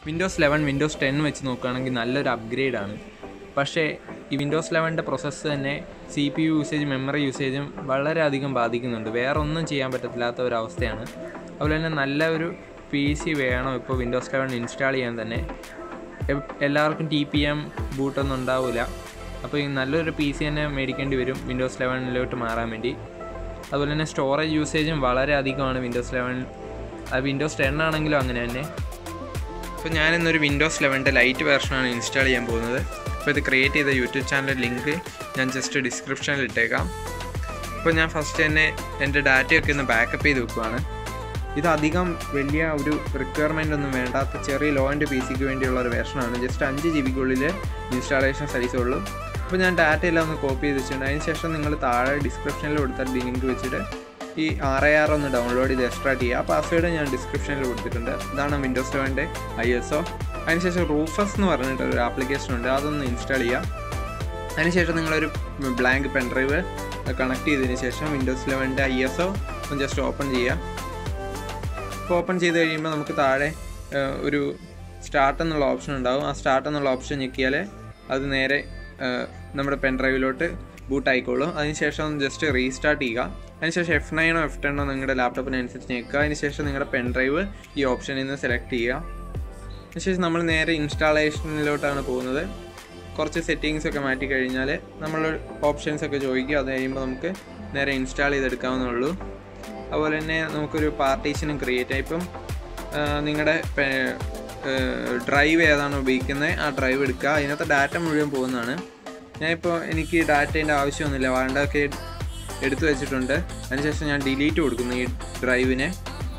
Windows eleven Windows ten വെച്ച് നോക്കുകയാണെങ്കിൽ നല്ലൊരു അപ്ഗ്രേഡാണ് പക്ഷേ ഈ വിൻഡോസ് ലെവൻ്റെ പ്രോസസ്സ് തന്നെ C P U usage memory യൂസേജും വളരെയധികം ബാധിക്കുന്നുണ്ട് വേറെ ഒന്നും ചെയ്യാൻ പറ്റത്തില്ലാത്ത ഒരവസ്ഥയാണ് അതുപോലെ തന്നെ നല്ല ഒരു പി സി വേണം ഇപ്പോൾ വിൻഡോസ് ലെവൻ ഇൻസ്റ്റാൾ ചെയ്യാൻ തന്നെ എ- എല്ലാവർക്കും ടി പി എം ബൂട്ടൊന്നും ഉണ്ടാവില്ല അപ്പോൾ ഈ നല്ലൊരു പി സി തന്നെ മേടിക്കേണ്ടി വരും വിൻഡോസ് ലെവനിലോട്ട് മാറാൻ വേണ്ടി അതുപോലെ തന്നെ സ്റ്റോറേജ് യൂസേജും വളരെ അധികമാണ് വിൻഡോസ് ലെവൻ അത് വിൻഡോസ് ടെൻ ആണെങ്കിലും അങ്ങനെ തന്നെ അപ്പോൾ ഞാനിന്നൊരു വിൻഡോസ് ലെവൻ്റെ ലൈറ്റ് വെർഷനാണ് ഇൻസ്റ്റാൾ ചെയ്യാൻ പോകുന്നത് അപ്പോൾ ഇത് ക്രിയേറ്റ് ചെയ്ത യൂട്യൂബ് ചാനൽ ലിങ്ക് ഞാൻ ജസ്റ്റ് ഡിസ്ക്രിപ്ഷനിൽ ഇട്ടേക്കാം അപ്പോൾ ഞാൻ ഫസ്റ്റ് തന്നെ എൻ്റെ ഡാറ്റയൊക്കെ ഒന്ന് ബാക്കപ്പ് ചെയ്ത് വെക്കുവാണ് ഇത് അധികം വലിയ ഒരു റിക്വയർമെൻ്റ് ഒന്നും വേണ്ടാത്ത ചെറിയ ലോ ആൻഡ് പി സിക്ക് വേണ്ടിയുള്ള ഒരു വേർഷനാണ് ജസ്റ്റ് അഞ്ച് ജി ബിക്കുള്ളിൽ ഇൻസ്റ്റാളേഷൻ സൈസേ ഉള്ളൂ അപ്പോൾ ഞാൻ ഡാറ്റ എല്ലാം ഒന്ന് കോപ്പി ചെയ്ത് വെച്ചിട്ടുണ്ട് അതിന് ശേഷം നിങ്ങൾ താഴെ ഡിസ്ക്രിപ്ഷനിൽ കൊടുത്ത ലിങ്ക് വെച്ചിട്ട് ഈ ആർ ഐ ആർ ഒന്ന് ഡൗൺലോഡ് ചെയ്ത് എക്സ്ട്രാക്ട് ചെയ്യുക ആ പാസ്വേഡ് ഞാൻ ഡിസ്ക്രിപ്ഷനിൽ കൊടുത്തിട്ടുണ്ട് ഇതാണ് വിൻഡോസ് ലെവൻ്റെ ഐ എസ് ഒ അതിനുശേഷം റൂഫസ് എന്ന് പറഞ്ഞിട്ട് ഒരു ആപ്ലിക്കേഷൻ ഉണ്ട് അതൊന്ന് ഇൻസ്റ്റാൾ ചെയ്യുക അതിനുശേഷം നിങ്ങളൊരു ബ്ലാങ്ക് പെൻഡ്രൈവ് കണക്ട് ചെയ്തതിന് ശേഷം വിൻഡോസ് ലെവൻ്റെ ഐ എസ് ഒ ഒന്ന് ജസ്റ്റ് ഓപ്പൺ ചെയ്യുക ഇപ്പോൾ ഓപ്പൺ ചെയ്ത് കഴിയുമ്പോൾ നമുക്ക് താഴെ ആ, ഒരു സ്റ്റാർട്ട് എന്നുള്ള ഓപ്ഷൻ ഉണ്ടാവും ആ സ്റ്റാർട്ട് എന്നുള്ള ഓപ്ഷൻ ഞെക്കിയാൽ അത് നേരെ ആ, നമ്മുടെ പെൻഡ്രൈവിലോട്ട് ബൂട്ട് ആയിക്കോളും അതിനുശേഷം ജസ്റ്റ് റീസ്റ്റാർട്ട് ചെയ്യുക അതിനുശേഷം എഫ് നയനോ എഫ് ടെണ്ണോ നിങ്ങളുടെ ലാപ്ടോപ്പിനനുസരിച്ച് ഞെക്കുക അതിനുശേഷം നിങ്ങളുടെ പെൻഡ്രൈവ് ഈ ഓപ്ഷനിൽ നിന്ന് സെലക്ട് ചെയ്യുക അതിനുശേഷം നമ്മൾ നേരെ ഇൻസ്റ്റാളേഷനിലോട്ടാണ് പോകുന്നത് കുറച്ച് സെറ്റിങ്സ് ഒക്കെ മാറ്റി കഴിഞ്ഞാൽ നമ്മൾ ഓപ്ഷൻസ് ഒക്കെ ചോദിക്കുക അത് കഴിയുമ്പോൾ നമുക്ക് നേരെ ഇൻസ്റ്റാൾ ചെയ്തെടുക്കാവുന്നുള്ളൂ അതുപോലെ തന്നെ നമുക്കൊരു പാർട്ടീഷനും ക്രിയേറ്റ് ആയി ഇപ്പം നിങ്ങളുടെ ഡ്രൈവ് ഏതാണ് ഉപയോഗിക്കുന്നത് ആ ഡ്രൈവ് എടുക്കുക അതിനകത്ത് ഡാറ്റ മുഴുവൻ പോകുന്നതാണ് ഞാനിപ്പോൾ എനിക്ക് ഡാറ്റേൻ്റെ ആവശ്യമൊന്നുമില്ല വേണ്ടതൊക്കെ എടുത്തു വെച്ചിട്ടുണ്ട് അതിനുശേഷം ഞാൻ ഡിലീറ്റ് കൊടുക്കുന്നു ഈ ഡ്രൈവിനെ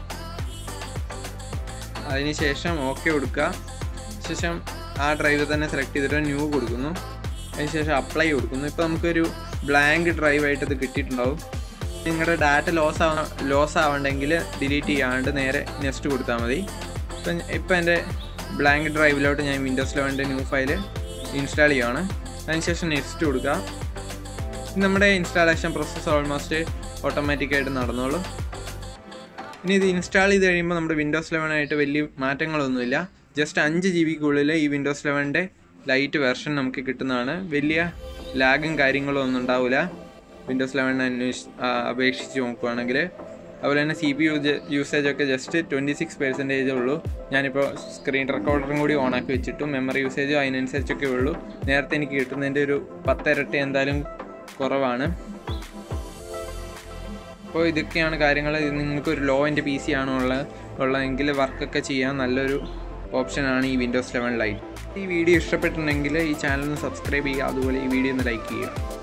അതിനുശേഷം ഓക്കെ കൊടുക്കുക ശേഷം ആ ഡ്രൈവ് തന്നെ സെലക്ട് ചെയ്തിട്ട് ന്യൂ കൊടുക്കുന്നു അതിനുശേഷം അപ്ലൈ കൊടുക്കുന്നു ഇപ്പോൾ നമുക്കൊരു ബ്ലാങ്ക് ഡ്രൈവ് ആയിട്ട് ഇത് കിട്ടിയിട്ടുണ്ടാവും നിങ്ങളുടെ ഡാറ്റ ലോസ് ആവ ലോസ് ആവണ്ടെങ്കിൽ ഡിലീറ്റ് ചെയ്യാണ്ട് നേരെ നെക്സ്റ്റ് കൊടുത്താൽ മതി ഇപ്പം ഇപ്പം എൻ്റെ ബ്ലാങ്ക് ഡ്രൈവിലോട്ട് ഞാൻ വിൻഡോസ് ലെവൻ്റെ ന്യൂ ഫയൽ ഇൻസ്റ്റാൾ ചെയ്യുകയാണ് അതിനുശേഷം നെക്സ്റ്റ് കൊടുക്കുക നമ്മുടെ ഇൻസ്റ്റാളേഷൻ പ്രോസസ്സ് ഓൾമോസ്റ്റ് ഓട്ടോമാറ്റിക്കായിട്ട് നടന്നോളും ഇനി ഇത് ഇൻസ്റ്റാൾ ചെയ്ത് കഴിയുമ്പോൾ നമ്മുടെ വിൻഡോസ് ലെവൻ ആയിട്ട് വലിയ മാറ്റങ്ങളൊന്നുമില്ല ജസ്റ്റ് അഞ്ച് ജി ബിക്കുള്ളിൽ ഈ വിൻഡോസ് ലെവൻ്റെ ലൈറ്റ് വെർഷൻ നമുക്ക് കിട്ടുന്നതാണ് വലിയ ലാഗും കാര്യങ്ങളും ഒന്നും ഉണ്ടാവില്ല വിൻഡോസ് ലെവൻ അന്വേഷി ആ, അപേക്ഷിച്ച് നോക്കുകയാണെങ്കിൽ അതുപോലെ തന്നെ സി പി യു യൂസേജ് ഒക്കെ ജസ്റ്റ് ട്വൻറ്റി സിക്സ് പെർസെൻറ്റേജേ ഉള്ളൂ ഞാനിപ്പോൾ സ്ക്രീൻ റെക്കോർഡറും കൂടി ഓണാക്കി വെച്ചിട്ടു മെമ്മറി യൂസേജ് അതിനനുസരിച്ചൊക്കെ ഉള്ളൂ നേരത്തെ എനിക്ക് കിട്ടുന്നതിൻ്റെ ഒരു പത്തിരട്ടി എന്തായാലും കുറവാണ് അപ്പോൾ ഇതൊക്കെയാണ് കാര്യങ്ങൾ ഇത് നിങ്ങൾക്ക് ഒരു ലോ എൻ്റെ പി സി ആണോ ഉള്ളത് ഉള്ളതെങ്കിൽ വർക്കൊക്കെ ചെയ്യാൻ നല്ലൊരു ഓപ്ഷനാണ് ഈ വിൻഡോസ് ലെവൻ ലൈറ്റ് ഈ വീഡിയോ ഇഷ്ടപ്പെട്ടിട്ടുണ്ടെങ്കിൽ ഈ ചാനൽ ഒന്ന് സബ്സ്ക്രൈബ് ചെയ്യുക അതുപോലെ ഈ വീഡിയോ ഒന്ന് ലൈക്ക് ചെയ്യുക